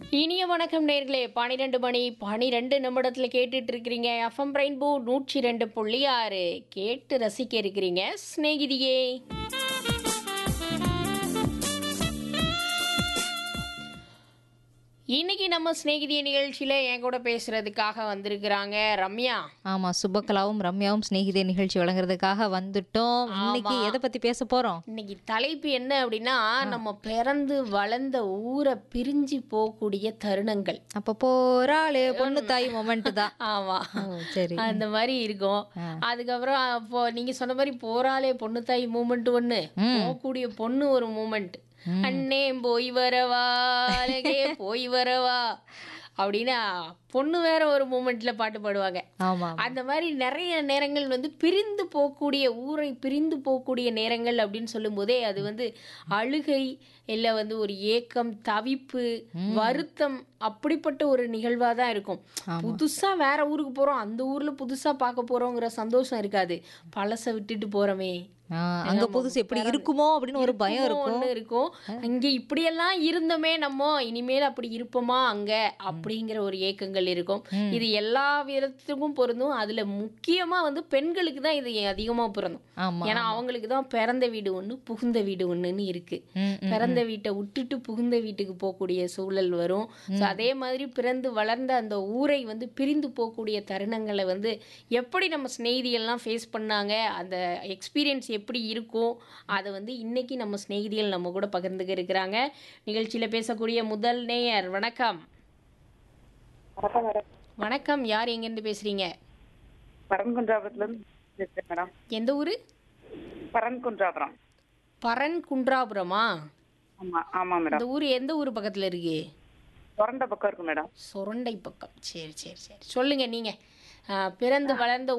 இனிய வணக்கம் நேர்களே பனிரெண்டு மணி பனிரெண்டு நிமிடத்தில் கேட்டுட்டு இருக்கிறீங்க எஃப்எம் ரெயின்போ நூற்றி ரெண்டு புள்ளி ஆறு கேட்டு ரசிக்க இருக்கிறீங்க சிநேகிதியே இன்னைக்கு நம்ம சிநேகிதிய நிகழ்ச்சியில் என் கூட பேசுறதுக்காக வந்திருக்கிறாங்க ரம்யா ஆமா சுபகலாவும் ரம்யாவும் சிநேகிதே நிகழ்ச்சி வழங்குறதுக்காக வந்துட்டோம் இன்னைக்கு எதை பத்தி பேச போறோம் இன்னைக்கு தலைப்பு என்ன அப்படின்னா நம்ம பிறந்து வளர்ந்த ஊரை பிரிஞ்சு போகக்கூடிய தருணங்கள் அப்ப போறாளே பொண்ணு தாய் மொமெண்ட் தான் ஆமா ஓ, சரி அந்த மாதிரி இருக்கும் அதுக்கப்புறம் அப்போ நீங்க சொன்ன மாதிரி போறாளே பொண்ணு தாய் மூமெண்ட் ஒண்ணு போகக்கூடிய பொண்ணு ஒரு மூமெண்ட் அண்ணே போய் வரவா அழகே போய் வரவா அப்படின்னா பொண்ணு வேற ஒரு மூமெண்ட்ல பாட்டு பாடுவாங்க ஆமா அந்த மாதிரி நிறைய நேரங்கள் வந்து பிரிந்து போகக்கூடிய ஊரை பிரிந்து போகக்கூடிய நேரங்கள் அப்படின்னு சொல்லும்போதே அது வந்து அழுகை இல்லை வந்து ஒரு ஏக்கம் தவிப்பு வருத்தம் அப்படிப்பட்ட ஒரு நிகழ்வாக தான் இருக்கும் புதுசா வேற ஊருக்கு போறோம் அந்த ஊர்ல புதுசா பார்க்க போறோங்கிற சந்தோஷம் இருக்காது பழசை விட்டுட்டு போறோமே ஆ, அங்க புதுசு எப்படி இருக்குமோ அப்படின்னு ஒரு பயம் இருக்கும் ஒன்று இருக்கும் அங்க இப்படியெல்லாம் இருந்தோமே நம்ம இனிமேல் அப்படி இருப்போமா அங்க அப்படிங்கிற ஒரு ஏக்கங்கள் இருக்கும் இது எல்லா விதத்துக்கும் பொருந்தும் அதுல முக்கியமா வந்து பெண்களுக்கு தான் இது அதிகமா பொருந்தும் ஆமா ஏன்னா அவங்களுக்கு தான் பிறந்த வீடு ஒண்ணு புகுந்த வீடு ஒண்ணுன்னு இருக்கு ம், ம். பிறந்த வீட்டை விட்டுட்டு புகுந்த வீட்டுக்கு போகக்கூடிய சூழல் வரும் ஸோ அதே மாதிரி பிறந்து வளர்ந்த அந்த ஊரை வந்து பிரிந்து போகக்கூடிய தருணங்களை வந்து எப்படி நம்ம ஸ்நேகிதிகள்லாம் ஃபேஸ் பண்ணாங்க அந்த எக்ஸ்பீரியன்ஸ் எப்படி இருக்கும் அதை வந்து இன்னைக்கு நம்ம ஸ்நேகிதிகள் நம்ம கூட பகிர்ந்துக்க இருக்கிறாங்க நிகழ்ச்சியில் பேசக்கூடிய முதல் நேயர் வணக்கம் வணக்கம் மேடம் வணக்கம் யார் எங்கேருந்து பேசுறீங்க பரன்குன்றாபுரத்துல இருந்து பேசுறேன் மேடம் எந்த ஊர் பரன்குன்றாபுரம் பரன் குன்றாபுரமா ஆமா ஆமா மேடம் இந்த ஊர் எந்த ஊர் பக்கத்தில் இருக்கு சொரண்ட பக்கம் இருக்கு மேடம் சுரண்டை பக்கம் சரி சரி சரி சொல்லுங்க நீங்க ஆஹ், பிறந்து வளர்ந்த